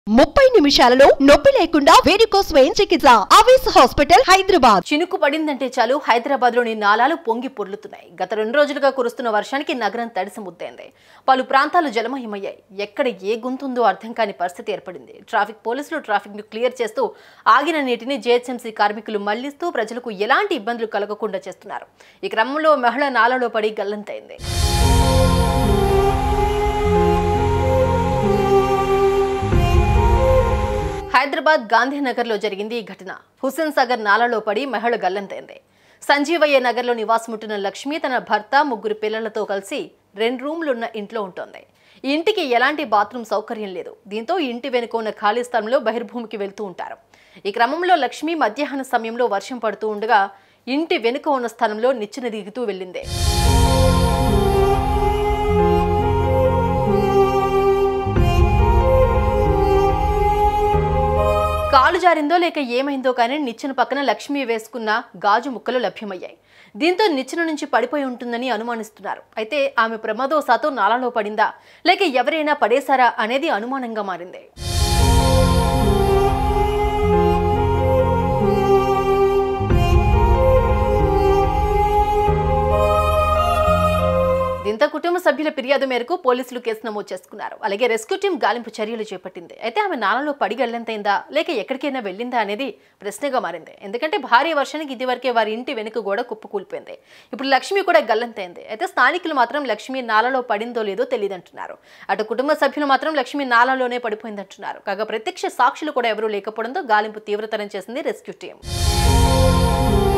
ముప్పై నిమిషాలలో నొప్పి లేకుండా వేడికోస్ స్వయం చికిత్స ఆవేశ హాస్పిటల్ హైదరాబాద్ చినుకు పడిందంటే చాలు హైదరాబాద్ లోని నాలాలు పొంగి పొర్లుతున్నాయి గత రెండు రోజులుగా కురుస్తున్న వర్షానికి నగరం తడిసి ముద్దైంది పలు ప్రాంతాలు జలమయమయ్యాయి ఎక్కడ ఏ గుంతుందో అర్థం కాని పరిస్థితి ఏర్పడింది ట్రాఫిక్ పోలీసులు ట్రాఫిక్ ను క్లియర్ చేస్తూ ఆగిన నీటిని జేహెచ్ఎంసీ కార్మికులు మళ్లిస్తూ ప్రజలకు ఎలాంటి ఇబ్బందులు కలగకుండా చేస్తున్నారు ఈ క్రమంలో మహిళ నాలలో పడి గల్లంతైంది హైదరాబాద్ గాంధీనగర్లో జరిగింది ఈ ఘటన హుస్సేన్ సాగర్ నాలలో పడి మహిళ గల్లంతైంది సంజీవయ్య నగర్లో నివాసముంటున్న లక్ష్మి తన భర్త ముగ్గురు పిల్లలతో కలిసి రెండు రూమ్లున్న ఇంట్లో ఉంటుంది ఈ ఇంటికి ఎలాంటి బాత్రూమ్ సౌకర్యం లేదు దీంతో ఈ ఇంటి వెనుక ఉన్న ఖాళీ స్థలంలో బహిర్భూమికి వెళ్తూ ఉంటారు ఈ క్రమంలో లక్ష్మి మధ్యాహ్న సమయంలో వర్షం పడుతూ ఉండగా ఇంటి వెనుక ఉన్న స్థలంలో నిచ్చెన దిగుతూ వెళ్ళింది కాలు జారిందో లేక ఏమైందో కానీ నిచ్చెన పక్కన లక్ష్మి వేసుకున్న గాజు ముక్కలు లభ్యమయ్యాయి దీంతో నిచ్చెన నుంచి పడిపోయి ఉంటుందని అనుమానిస్తున్నారు అయితే ఆమె ప్రమాదవశాత్తు నాలలో పడిందా లేక ఎవరైనా పడేశారా అనేది అనుమానంగా మారింది దీంతో కుటుంబ సభ్యుల ఫిర్యాదు మేరకు పోలీసులు కేసు నమోదు చేసుకున్నారు అలాగే రెస్క్యూ టీం గాలింపు చర్యలు చేపట్టింది అయితే ఆమె నాలలో పడి గల్లంతైందా లేక ఎక్కడికైనా వెళ్ళిందా అనేది ప్రశ్నగా మారింది ఎందుకంటే భారీ వర్షానికి ఇదివరకే వారి ఇంటి వెనుక కూడా కుప్పకూలిపోయింది ఇప్పుడు లక్ష్మి కూడా గల్లంతైంది అయితే స్థానికులు మాత్రం లక్ష్మి నాలలో పడిందో లేదో తెలియదంటున్నారు అటు కుటుంబ సభ్యులు మాత్రం లక్ష్మి నాలలోనే పడిపోయిందంటున్నారు కాగా ప్రత్యక్ష సాక్షులు కూడా ఎవరూ లేకపోవడంతో గాలింపు తీవ్రతరం చేసింది రెస్క్యూ టీం